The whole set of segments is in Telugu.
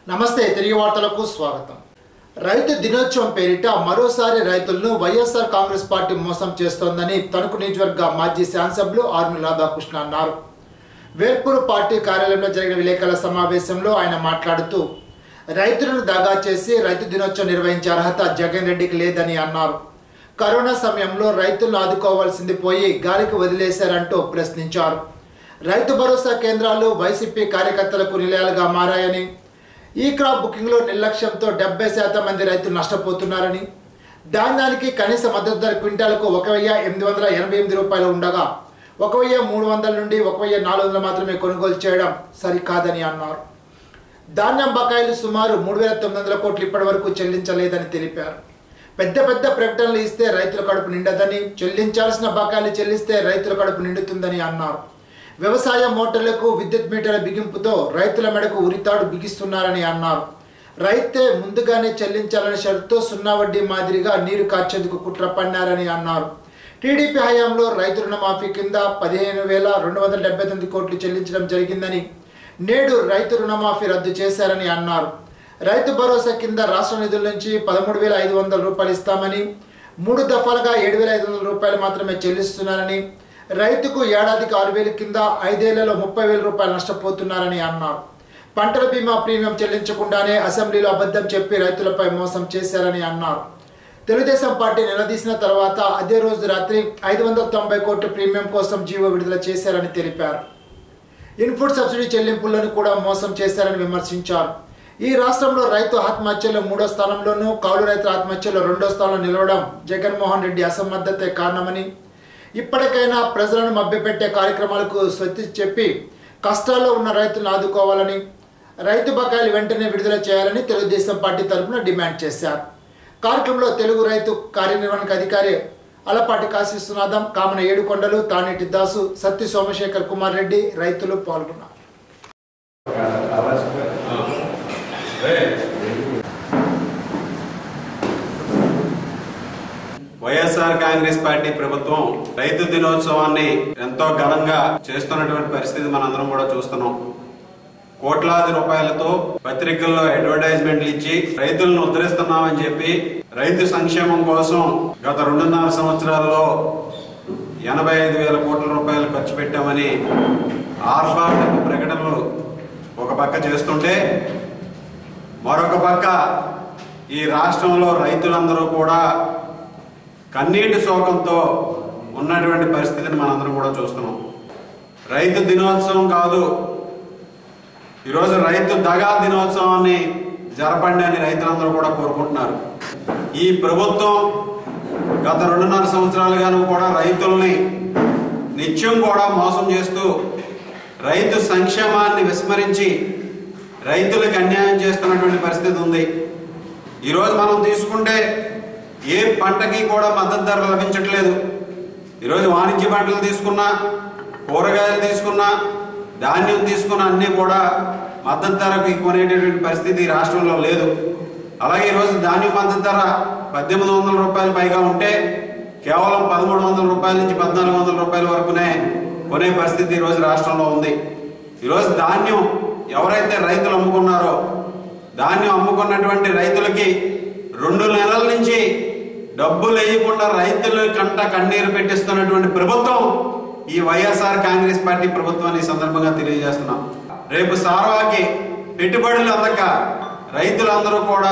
నమస్తే తిరిగి వార్తలకు స్వాగతం రైతు దినోత్సవం పేరిట మరోసారి రైతులను వైఎస్ఆర్ కాంగ్రెస్ పార్టీ మోసం చేస్తోందని తణుకు నియోజకవర్గ మాజీ శాసనసభ్యులు ఆర్మి రాధాకృష్ణ అన్నారు వేల్పూర్ పార్టీ కార్యాలయంలో జరిగిన విలేకరుల సమావేశంలో ఆయన మాట్లాడుతూ రైతులను దగా చేసి రైతు దినోత్సవం నిర్వహించే అర్హత జగన్ రెడ్డికి లేదని అన్నారు కరోనా సమయంలో రైతులను ఆదుకోవాల్సింది పోయి గాలికి వదిలేశారంటూ ప్రశ్నించారు రైతు భరోసా కేంద్రాలు వైసీపీ కార్యకర్తలకు నిలయాలుగా మారాయని ఈ క్రాప్ బుకింగ్లో నిర్లక్ష్యంతో డెబ్బై శాతం మంది రైతులు నష్టపోతున్నారని ధాన్యానికి కనీస మద్దతు ధర క్వింటాలకు ఒక వెయ్యి ఎనిమిది వందల ఎనభై ఎనిమిది రూపాయలు ఉండగా ఒక వెయ్యి మూడు వందల నుండి ఒక వెయ్యి నాలుగు వందలు మాత్రమే కొనుగోలు చేయడం సరికాదని అన్నారు ధాన్యం బకాయిలు సుమారు మూడు వేల తొమ్మిది వందల కోట్లు ఇప్పటి వరకు చెల్లించలేదని తెలిపారు పెద్ద పెద్ద ప్రకటనలు ఇస్తే రైతుల కడుపు నిండదని చెల్లించాల్సిన బకాయిలు చెల్లిస్తే రైతుల కడుపు నిండుతుందని అన్నారు వ్యవసాయ మోటార్లకు విద్యుత్ మీటర్ల బిగింపుతో రైతుల మెడకు ఉరితాడు బిగిస్తున్నారని అన్నారు రైతే ముందుగానే చెల్లించాలని షరతుతో సున్నా వడ్డీ మాదిరిగా నీరు కార్చేందుకు కుట్ర పన్నారని అన్నారు టీడీపీ హయాంలో రైతు రుణమాఫీ కింద పదిహేను వేల రెండు వందల డెబ్బై తొమ్మిది కోట్లు చెల్లించడం జరిగిందని నేడు రైతు రుణమాఫీ రద్దు చేశారని అన్నారు రైతు భరోసా కింద రాష్ట్ర నిధుల నుంచి పదమూడు వేల ఐదు వందల రూపాయలు ఇస్తామని మూడు దఫాలుగా ఏడు వేల ఐదు వందల రూపాయలు మాత్రమే చెల్లిస్తున్నారని రైతుకు ఏడాదికి ఆరు వేల కింద ఐదేళ్లలో ముప్పై వేల రూపాయలు నష్టపోతున్నారని అన్నారు పంటల బీమా ప్రీమియం చెల్లించకుండానే అసెంబ్లీలో అబద్ధం చెప్పి రైతులపై మోసం చేశారని అన్నారు తెలుగుదేశం పార్టీ నిలదీసిన తర్వాత అదే రోజు రాత్రి ఐదు వందల తొంభై కోట్ల ప్రీమియం కోసం జీవో విడుదల చేశారని తెలిపారు ఇన్పుట్ సబ్సిడీ చెల్లింపులను కూడా మోసం చేశారని విమర్శించారు ఈ రాష్ట్రంలో రైతు ఆత్మహత్యలో మూడో స్థానంలోనూ కౌలు రైతుల ఆత్మహత్యలో రెండో స్థానంలో నిలవడం జగన్మోహన్ రెడ్డి అసమర్థతే కారణమని ఇప్పటికైనా ప్రజలను మభ్యపెట్టే కార్యక్రమాలకు స్వస్తి చెప్పి కష్టాల్లో ఉన్న రైతులను ఆదుకోవాలని రైతు బకాయిలు వెంటనే విడుదల చేయాలని తెలుగుదేశం పార్టీ తరఫున డిమాండ్ చేశారు కార్యక్రమంలో తెలుగు రైతు కార్యనిర్వహణకు అధికారి అలపాటి కాశీసునాథం కామన ఏడుకొండలు తానేటి దాసు సత్తి సోమశేఖర్ కుమార్ రెడ్డి రైతులు పాల్గొన్నారు వైఎస్ఆర్ కాంగ్రెస్ పార్టీ ప్రభుత్వం రైతు దినోత్సవాన్ని ఎంతో ఘనంగా చేస్తున్నటువంటి పరిస్థితి మనందరం కూడా చూస్తున్నాం కోట్లాది రూపాయలతో పత్రికల్లో అడ్వర్టైజ్మెంట్లు ఇచ్చి రైతులను ఉద్ధరిస్తున్నామని చెప్పి రైతు సంక్షేమం కోసం గత రెండున్నర సంవత్సరాల్లో ఎనభై ఐదు వేల కోట్ల రూపాయలు ఖర్చు పెట్టామని ఆర్భాటపు ప్రకటనలు ఒక పక్క చేస్తుంటే మరొక పక్క ఈ రాష్ట్రంలో రైతులందరూ కూడా కన్నీటి శోకంతో ఉన్నటువంటి పరిస్థితిని మనందరం కూడా చూస్తున్నాం రైతు దినోత్సవం కాదు ఈరోజు రైతు దగా దినోత్సవాన్ని జరపండి అని రైతులందరూ కూడా కోరుకుంటున్నారు ఈ ప్రభుత్వం గత రెండున్నర సంవత్సరాలుగాను కూడా రైతుల్ని నిత్యం కూడా మోసం చేస్తూ రైతు సంక్షేమాన్ని విస్మరించి రైతులకు అన్యాయం చేస్తున్నటువంటి పరిస్థితి ఉంది ఈరోజు మనం తీసుకుంటే ఏ పంటకి కూడా మద్దతు ధర లభించట్లేదు ఈరోజు వాణిజ్య పంటలు తీసుకున్నా కూరగాయలు తీసుకున్నా ధాన్యం తీసుకున్న అన్నీ కూడా మద్దతు ధరకి కొనేటటువంటి పరిస్థితి ఈ రాష్ట్రంలో లేదు అలాగే ఈరోజు ధాన్యం మద్దతు ధర పద్దెనిమిది వందల రూపాయలు పైగా ఉంటే కేవలం పదమూడు వందల రూపాయల నుంచి పద్నాలుగు వందల రూపాయల వరకునే కొనే పరిస్థితి ఈరోజు రాష్ట్రంలో ఉంది ఈరోజు ధాన్యం ఎవరైతే రైతులు అమ్ముకున్నారో ధాన్యం అమ్ముకున్నటువంటి రైతులకి రెండు నెలల నుంచి డబ్బులు వేయకుండా రైతుల కంట కన్నీరు పెట్టిస్తున్నటువంటి ప్రభుత్వం ఈ వైఎస్ఆర్ కాంగ్రెస్ పార్టీ ప్రభుత్వాన్ని ఈ సందర్భంగా తెలియజేస్తున్నాం రేపు సార్వాకి పెట్టుబడులు అందక రైతులందరూ కూడా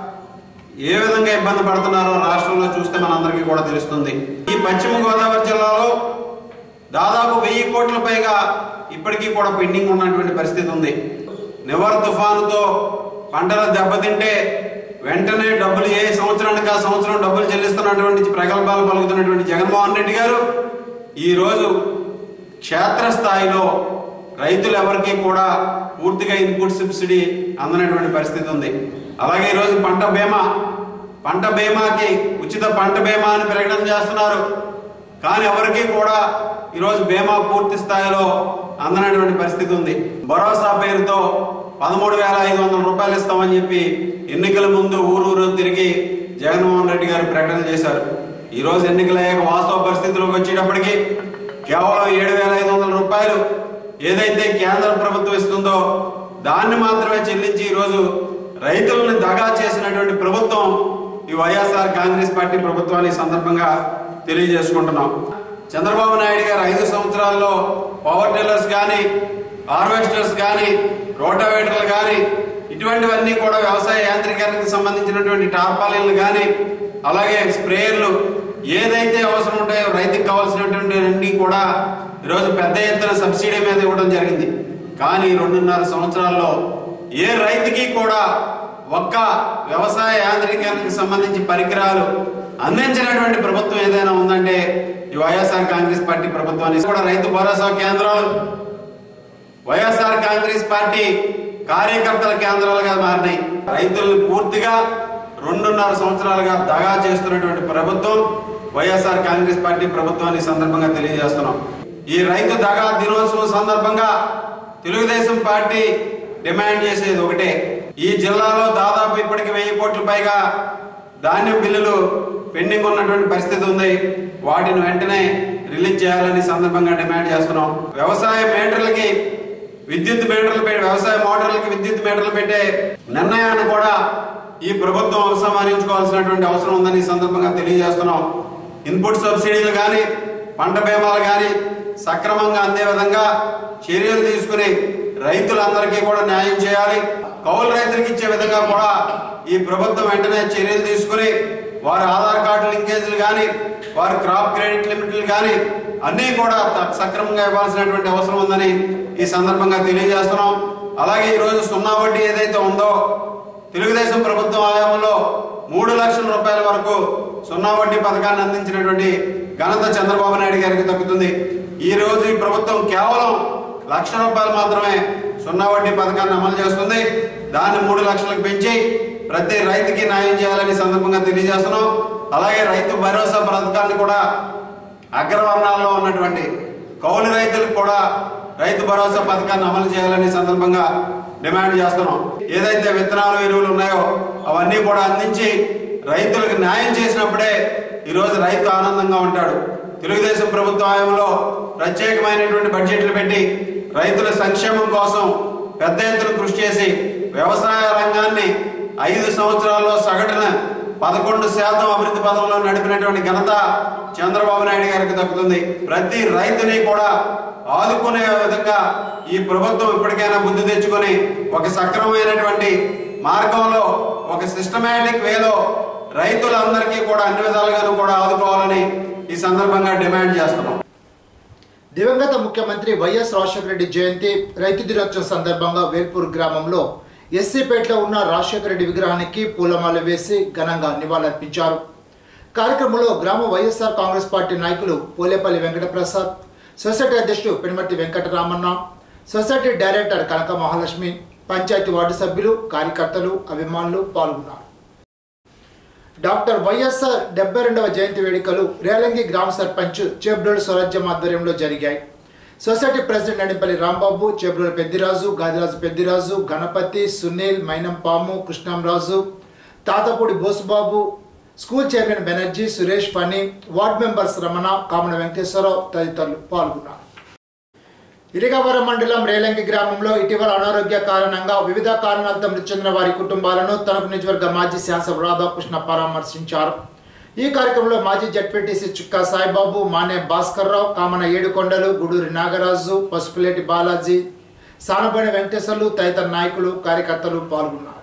ఏ విధంగా ఇబ్బంది పడుతున్నారో రాష్ట్రంలో చూస్తే మనందరికీ కూడా తెలుస్తుంది ఈ పశ్చిమ గోదావరి జిల్లాలో దాదాపు వెయ్యి కోట్ల పైగా ఇప్పటికీ కూడా పెండింగ్ ఉన్నటువంటి పరిస్థితి ఉంది నివర్ తుఫానుతో పంటలు దెబ్బతింటే వెంటనే డబ్బులు ఏ సంవత్సరానికి ఆ సంవత్సరం డబ్బులు చెల్లిస్తున్నటువంటి ప్రగల్భాలు పలుకుతున్నటువంటి జగన్మోహన్ రెడ్డి గారు ఈ రోజు క్షేత్రస్థాయిలో రైతులు ఎవరికి కూడా పూర్తిగా ఇన్పుట్ సబ్సిడీ అందనటువంటి పరిస్థితి ఉంది అలాగే ఈరోజు పంట బీమా పంట బీమాకి ఉచిత పంట బీమా అని ప్రకటన చేస్తున్నారు కానీ ఎవరికి కూడా ఈరోజు బీమా పూర్తి స్థాయిలో అందనటువంటి పరిస్థితి ఉంది భరోసా పేరుతో పదమూడు వేల ఐదు వందల రూపాయలు ఇస్తామని చెప్పి ఎన్నికల ముందు ఊరూరు తిరిగి జగన్మోహన్ రెడ్డి గారు ప్రకటన చేశారు ఈ రోజు ఎన్నికల అయ్యాక వాస్తవ పరిస్థితిలోకి వచ్చేటప్పటికి కేవలం ఏడు వేల ఐదు వందల రూపాయలు ఏదైతే కేంద్ర ప్రభుత్వం ఇస్తుందో దాన్ని మాత్రమే చెల్లించి ఈరోజు రైతులను దగా చేసినటువంటి ప్రభుత్వం ఈ వైఎస్ఆర్ కాంగ్రెస్ పార్టీ ప్రభుత్వాన్ని ఈ సందర్భంగా తెలియజేసుకుంటున్నాం చంద్రబాబు నాయుడు గారు ఐదు సంవత్సరాల్లో పవర్ టిల్లర్స్ కానీ హార్వెస్టర్స్ కానీ రోటావేటర్లు కానీ ఇటువంటివన్నీ కూడా వ్యవసాయ యాంత్రీకరణకు సంబంధించినటువంటి టార్పాలిన్లు కానీ అలాగే స్ప్రేయర్లు ఏదైతే అవసరం ఉంటాయో రైతుకు కావాల్సినటువంటి అన్ని కూడా ఈరోజు పెద్ద ఎత్తున సబ్సిడీ మీద ఇవ్వడం జరిగింది కానీ రెండున్నర సంవత్సరాల్లో ఏ రైతుకి కూడా ఒక్క వ్యవసాయ యాంత్రీకరణకు సంబంధించి పరికరాలు అందించినటువంటి ప్రభుత్వం ఏదైనా ఉందంటే ఈ వైఎస్ఆర్ కాంగ్రెస్ పార్టీ ప్రభుత్వాన్ని కూడా రైతు భరోసా కేంద్రాలు వైఎస్ఆర్ కాంగ్రెస్ పార్టీ కార్యకర్తల కేంద్రాలుగా మారినాయి రైతులను పూర్తిగా రెండున్నర సంవత్సరాలుగా దగా చేస్తున్నటువంటి ప్రభుత్వం వైఎస్ఆర్ కాంగ్రెస్ పార్టీ ప్రభుత్వాన్ని ఈ సందర్భంగా తెలియజేస్తున్నాం ఈ రైతు దగా దినోత్సవం సందర్భంగా తెలుగుదేశం పార్టీ డిమాండ్ చేసేది ఒకటే ఈ జిల్లాలో దాదాపు ఇప్పటికి వెయ్యి కోట్ల పైగా ధాన్యం బిల్లులు పెండింగ్ ఉన్నటువంటి పరిస్థితి ఉంది వాటిని వెంటనే రిలీజ్ చేయాలని ఈ సందర్భంగా డిమాండ్ చేస్తున్నాం వ్యవసాయ మీటర్లకి విద్యుత్ మీటర్లు పెట్టి వ్యవసాయ మోటార్లకి విద్యుత్ మీటర్లు పెట్టే నిర్ణయాన్ని కూడా ఈ ప్రభుత్వం ఉపసంహరించుకోవాల్సినటువంటి అవసరం ఉందని ఈ సందర్భంగా తెలియజేస్తున్నాం ఇన్పుట్ సబ్సిడీలు కానీ పంట బీమాలు కానీ సక్రమంగా అందే విధంగా చర్యలు తీసుకుని రైతులందరికీ కూడా న్యాయం చేయాలి కౌలు రైతులకు ఇచ్చే విధంగా కూడా ఈ ప్రభుత్వం వెంటనే చర్యలు తీసుకుని వారి ఆధార్ కార్డు లింకేజీలు కానీ వారి క్రాప్ క్రెడిట్ లిమిట్లు కానీ అన్నీ కూడా త- సక్రమంగా ఇవ్వాల్సినటువంటి అవసరం ఉందని ఈ సందర్భంగా తెలియజేస్తున్నాం అలాగే ఈరోజు సున్నా వడ్డీ ఏదైతే ఉందో తెలుగుదేశం ప్రభుత్వం హయాంలో మూడు లక్షల రూపాయల వరకు సున్నా వడ్డీ పథకాన్ని అందించినటువంటి ఘనత చంద్రబాబు నాయుడు గారికి దక్కుతుంది ఈ రోజు ఈ ప్రభుత్వం కేవలం లక్ష రూపాయలు మాత్రమే సున్నా వడ్డీ పథకాన్ని అమలు చేస్తుంది దాన్ని మూడు లక్షలకు పెంచి ప్రతి రైతుకి న్యాయం చేయాలని ఈ సందర్భంగా తెలియజేస్తున్నాం అలాగే రైతు భరోసా పథకాన్ని కూడా అగ్రవర్ణాల్లో ఉన్నటువంటి కౌలు రైతులకు కూడా రైతు భరోసా పథకాన్ని అమలు చేయాలని ఈ సందర్భంగా డిమాండ్ చేస్తున్నాం ఏదైతే విత్తనాలు ఎరువులు ఉన్నాయో అవన్నీ కూడా అందించి రైతులకు న్యాయం చేసినప్పుడే ఈరోజు రైతు ఆనందంగా ఉంటాడు తెలుగుదేశం ప్రభుత్వ హయాంలో ప్రత్యేకమైనటువంటి బడ్జెట్లు పెట్టి రైతుల సంక్షేమం కోసం పెద్ద ఎత్తున కృషి చేసి వ్యవసాయ రంగాన్ని ఐదు సంవత్సరాల్లో సగటున పదకొండు శాతం అభివృద్ధి పదంలో నడిపినటువంటి ఘనత చంద్రబాబు నాయుడు గారికి దక్కుతుంది ప్రతి రైతుని కూడా ఆదుకునే విధంగా ఈ ప్రభుత్వం ఇప్పటికైనా బుద్ధి తెచ్చుకొని ఒక సక్రమమైనటువంటి మార్గంలో ఒక సిస్టమేటిక్ వేలో రైతులందరికీ కూడా అన్ని విధాలుగాను కూడా ఆదుకోవాలని ఈ సందర్భంగా డిమాండ్ చేస్తున్నాం దివంగత ముఖ్యమంత్రి వైఎస్ రాజశేఖర రెడ్డి జయంతి రైతు దినోత్సవం సందర్భంగా వేల్పూర్ గ్రామంలో ఎస్సీపేటలో ఉన్న రాజశేఖర రెడ్డి విగ్రహానికి పూలమాల వేసి ఘనంగా నివాళులర్పించారు కార్యక్రమంలో గ్రామ వైఎస్ఆర్ కాంగ్రెస్ పార్టీ నాయకులు పోలేపల్లి వెంకటప్రసాద్ సొసైటీ అధ్యక్షుడు Penumarthi Venkataramanna society director Kanaka Mahalakshmi panchayat ward సభ్యులు కార్యకర్తలు అభిమానులు పాల్గొన్నారు డాక్టర్ వైఎస్ఆర్ డెబ్బై రెండవ జయంతి వేడుకలు రేలంగి గ్రామ సర్పంచ్ చేబ్రోలు స్వరాజ్యం ఆధ్వర్యంలో జరిగాయి society president Nadipalli Rambabu Chebrolu Peddiraju Gadiraju Peddiraju Ganapathi Sunil Mainampamu Krishnamraju Tatapudi Bosubabu school chairman Banerjee Suresh Phani ward members Ramana Kamana Venkateswararao తదితరులు పాల్గొన్నారు ఇరిగవరం మండలం రేలంగి గ్రామంలో ఇటీవల అనారోగ్య కారణంగా వివిధ కారణాలతో మృతి చెందిన వారి కుటుంబాలను తణుకు నియోజకవర్గ మాజీ శాసన రాధాకృష్ణ పరామర్శించారు ఈ కార్యక్రమంలో మాజీ జడ్పీటీసీ చుక్కా సాయిబాబు మానే భాస్కర్రావు కామన ఏడుకొండలు గుడూరి నాగరాజు పసుపులేటి బాలాజీ సానబోని వెంకటేశ్వర్లు తదితర నాయకులు కార్యకర్తలు పాల్గొన్నారు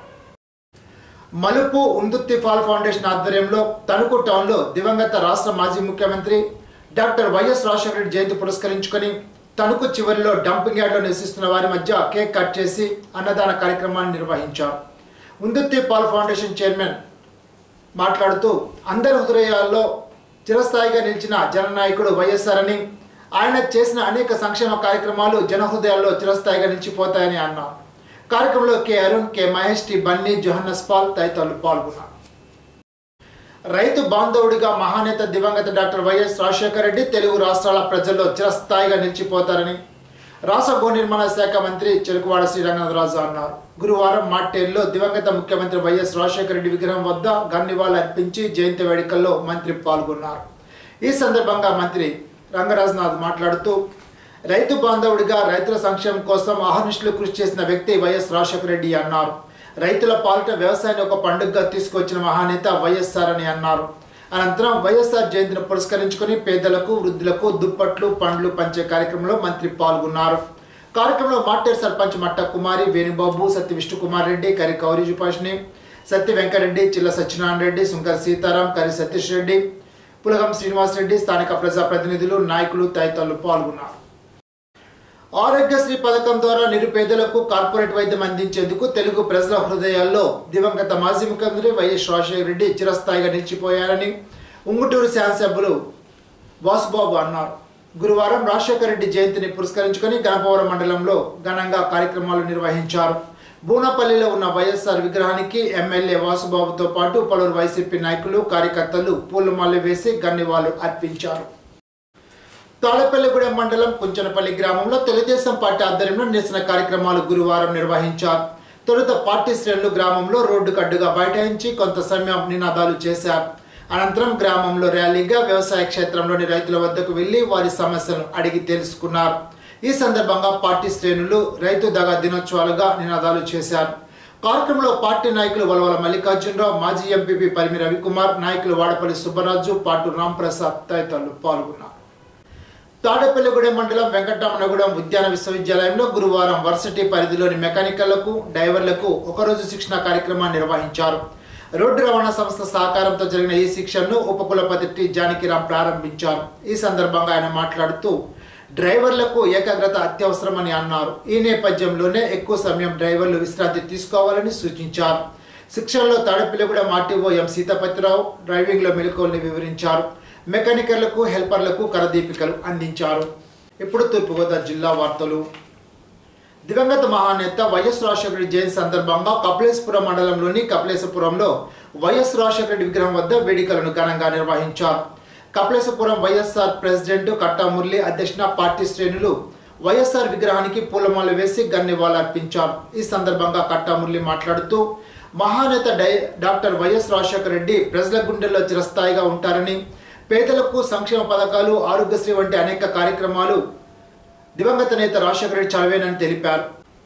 మలుపు ఉందుత్తి ఫాల్ ఫౌండేషన్ ఆధ్వర్యంలో తణుకు టౌన్లో దివంగత రాష్ట్ర మాజీ ముఖ్యమంత్రి డాక్టర్ వైఎస్ రాజశేఖర రెడ్డి జయంతి పురస్కరించుకొని తణుకు చివరిలో డంపింగ్ యార్డ్లో నివసిస్తున్న వారి మధ్య కేక్ కట్ చేసి అన్నదాన కార్యక్రమాన్ని నిర్వహించారు ఉందుత్తి పాల్ ఫౌండేషన్ చైర్మన్ మాట్లాడుతూ అందరి హృదయాల్లో చిరస్థాయిగా నిలిచిన జననాయకుడు వైఎస్ఆర్ అని ఆయన చేసిన అనేక సంక్షేమ కార్యక్రమాలు జనహృదయాల్లో చిరస్థాయిగా నిలిచిపోతాయని అన్నారు కార్యక్రమంలో K Arun K Mahesh T Bunny Johannes Paul తదితరులు పాల్గొన్నారు రైతు బాంధవుడిగా మహానేత దివంగత డాక్టర్ వైఎస్ రాజశేఖర రెడ్డి తెలుగు రాష్ట్రాల ప్రజల్లో చిరస్థాయిగా నిలిచిపోతారని రాష్ట్ర భూ నిర్మాణ శాఖ మంత్రి చెరుకువాడ శ్రీరంగనాథరాజు అన్నారు గురువారం మాట్టేరులో దివంగత ముఖ్యమంత్రి వైఎస్ రాజశేఖర రెడ్డి విగ్రహం వద్ద గన్నివాళ అర్పించి జయంతి వేడుకల్లో మంత్రి పాల్గొన్నారు ఈ సందర్భంగా మంత్రి రంగరాజనాథ్ మాట్లాడుతూ రైతు బాంధవుడిగా రైతుల సంక్షేమం కోసం అహర్నిశలు కృషి చేసిన వ్యక్తి వైఎస్ రాజశేఖర రెడ్డి అన్నారు రైతుల పాలిట వ్యవసాయాన్ని ఒక పండుగగా తీసుకొచ్చిన మహానేత వైఎస్ఆర్ అని అన్నారు అనంతరం వైఎస్ఆర్ జయంతిని పురస్కరించుకుని పేదలకు వృద్ధులకు దుప్పట్లు పండ్లు పంచే కార్యక్రమంలో మంత్రి పాల్గొన్నారు కార్యక్రమంలో మాటేరు సర్పంచ్ మట్ట కుమారి వేణుబాబు సత్య విష్ణుకుమార్ రెడ్డి కరి కౌరి జుపాష్ని సత్య వెంకరెడ్డి చిల్ల సత్యనారాయణ రెడ్డి సుంకర సీతారాం కరి సతీష్ రెడ్డి పులగం శ్రీనివాస్ రెడ్డి స్థానిక ప్రజాప్రతినిధులు నాయకులు తదితరులు పాల్గొన్నారు ఆరోగ్యశ్రీ పథకం ద్వారా నిరుపేదలకు కార్పొరేట్ వైద్యం అందించేందుకు తెలుగు ప్రజల హృదయాల్లో దివంగత మాజీ ముఖ్యమంత్రి వైఎస్ రాజశేఖర రెడ్డి చిరస్థాయిగా నిలిచిపోయారని ఉంగుటూరు శాసనసభ్యులు వాసుబాబు అన్నారు గురువారం రాజశేఖర రెడ్డి జయంతిని పురస్కరించుకొని గణపవరం మండలంలో ఘనంగా కార్యక్రమాలు నిర్వహించారు బూనపల్లిలో ఉన్న వైఎస్ఆర్ విగ్రహానికి ఎమ్మెల్యే వాసుబాబుతో పాటు పలువురు వైసీపీ నాయకులు కార్యకర్తలు పూలమాలలు వేసి గన్నివాళ్లు అర్పించారు తాళపల్లిగూడెం మండలం కుంచనపల్లి గ్రామంలో తెలుగుదేశం పార్టీ ఆధ్వర్యంలో నిరసన కార్యక్రమాలు గురువారం నిర్వహించారు తొలుత పార్టీ శ్రేణులు గ్రామంలో రోడ్డు కడ్డుగా బైఠాయించి కొంత సమయం నినాదాలు చేశారు అనంతరం గ్రామంలో ర్యాలీగా వ్యవసాయ క్షేత్రంలోని రైతుల వద్దకు వెళ్లి వారి సమస్యలను అడిగి తెలుసుకున్నారు ఈ సందర్భంగా పార్టీ శ్రేణులు రైతు దగా దినోత్సవాలుగా నినాదాలు చేశారు కార్యక్రమంలో పార్టీ నాయకులు వలవల మల్లికార్జునరావు మాజీ ఎంపీపీ పరిమి రవికుమార్ నాయకులు వాడపల్లి సుబ్బరాజు పాటు రాంప్రసాద్ తదితరులు పాల్గొన్నారు తాడేపల్లిగూడెం మండలం వెంకటరమణగూడెం ఉద్యాన విశ్వవిద్యాలయంలో గురువారం వర్సిటీ పరిధిలోని మెకానికల్లకు డ్రైవర్లకు ఒకరోజు శిక్షణ కార్యక్రమాన్ని నిర్వహించారు రోడ్డు రవాణా సంస్థ సహకారంతో జరిగిన ఈ శిక్షణను ఉపకులపతి టి జానకిరాం ప్రారంభించారు ఈ సందర్భంగా ఆయన మాట్లాడుతూ డ్రైవర్లకు ఏకాగ్రత అత్యవసరమని అన్నారు ఈ నేపథ్యంలోనే ఎక్కువ సమయం డ్రైవర్లు విశ్రాంతి తీసుకోవాలని సూచించారు శిక్షణలో తాడేపల్లిగూడెం ఆర్టీఓ ఎం సీతాపతిరావు డ్రైవింగ్లో మెలకువల్ని వివరించారు మెకానికర్లకు హెల్పర్లకు కరదీపికలు అందించారు ఇప్పుడు తూర్పుగోదావరి జిల్లా వార్తలు దివంగత మహానేత వైఎస్ రాజశేఖర రెడ్డి జయంతి సందర్భంగా కపిలేశ్వరం మండలంలోని కపిలేశ్వరంలో వైఎస్ రాజశేఖర రెడ్డి విగ్రహం వద్ద వేడుకలను ఘనంగా నిర్వహించారు కపిలేశ్వరం వైఎస్ఆర్ ప్రెసిడెంట్ కట్టా మురళి అధ్యక్షన పార్టీ శ్రేణులు వైఎస్ఆర్ విగ్రహానికి పూలమాల వేసి గన్నివాళ అర్పించారు ఈ సందర్భంగా కట్టా మురళి మాట్లాడుతూ మహానేత డై డాక్టర్ వైఎస్ రాజశేఖర రెడ్డి ప్రజల గుండెల్లో చిరస్థాయిగా ఉంటారని పేదలకు సంక్షేమ పథకాలు ఆరోగ్యశ్రీ వంటి అనేక కార్యక్రమాలు దివంగత నేత రాజశేఖర రెడ్డి చదివేనని తెలిపారు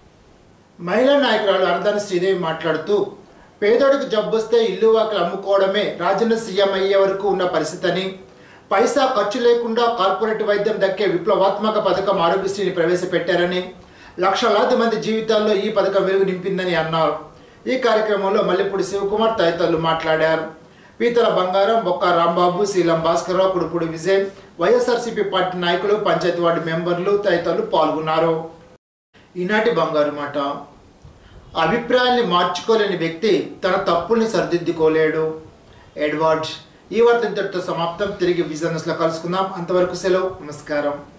మహిళా నాయకురాలు అరదాని శ్రీదేవి మాట్లాడుతూ పేదోడికి జబ్బొస్తే ఇల్లు వాకిలు అమ్ముకోవడమే రాజన్న సీఎం అయ్యే వరకు ఉన్న పరిస్థితి అని పైసా ఖర్చు లేకుండా కార్పొరేట్ వైద్యం దక్కే విప్లవాత్మక పథకం ఆరోగ్యశ్రీని ప్రవేశపెట్టారని లక్షలాది మంది జీవితాల్లో ఈ పథకం వెలుగు నింపిందని అన్నారు ఈ కార్యక్రమంలో మల్లెపూడి శివకుమార్ తదితరులు మాట్లాడారు పీతల బంగారం బొక్క రాంబాబు శీలం భాస్కర్రావు కుడుపుడు విజయ్ వైఎస్ఆర్సీపీ పార్టీ నాయకులు పంచాయతీ వార్డు మెంబర్లు తదితరులు పాల్గొన్నారు ఈనాటి బంగారు మాట అభిప్రాయాన్ని మార్చుకోలేని వ్యక్తి తన తప్పుల్ని సరిదిద్దుకోలేడు ఎడ్వర్డ్ ఈ వార్త ఇంతటితో సమాప్తం తిరిగి విజనస్లో కలుసుకుందాం అంతవరకు సెలవు నమస్కారం